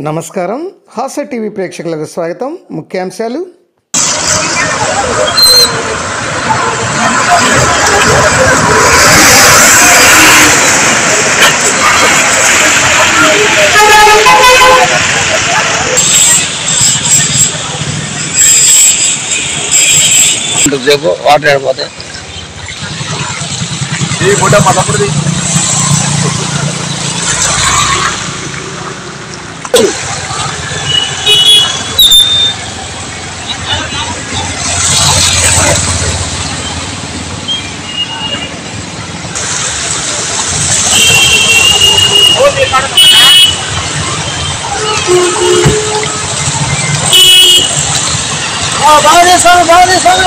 నమస్కారం హాస టీవీ ప్రేక్షకులకు స్వాగతం ముఖ్యాంశాలు సేపు వాటర్ ఆడిపోతే ఈ ఫోటో మా తమ్ముడిది బాగా చేస్తాను బాగా చేస్తాను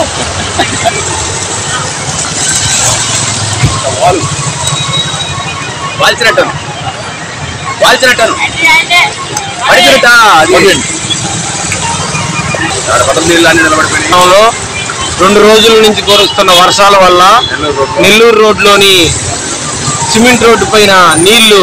వాళ్ళు వాల్చినట్టు వాల్చినట్టు పడిచినట్ట పదం నీళ్ళు అన్ని నిలబడిపోయినాయి గ్రామంలో రెండు రోజుల నుంచి కురుస్తున్న వర్షాల వల్ల నెల్లూరు రోడ్లోని సిమెంట్ రోడ్డు పైన నీళ్లు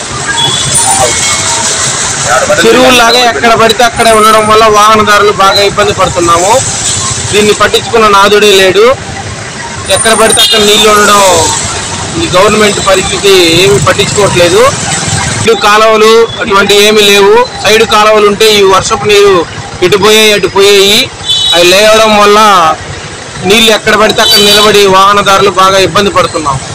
చెరువులాగా ఎక్కడ పడితే అక్కడే ఉండడం వల్ల వాహనదారులు బాగా ఇబ్బంది పడుతున్నాము దీన్ని పట్టించుకున్న నాదుడే లేడు ఎక్కడ పడితే అక్కడ నీళ్లు ఉండడం ఈ గవర్నమెంట్ పరిస్థితి ఏమి పట్టించుకోవట్లేదు ఇటు కాలువలు అటువంటి ఏమీ లేవు సైడ్ కాలువలు ఉంటే ఈ వర్షపు నీరు ఇటు పోయాయి అటు పోయాయి అవి లేవడం వల్ల నీళ్లు ఎక్కడ పడితే అక్కడ నిలబడి వాహనదారులు బాగా ఇబ్బంది పడుతున్నాం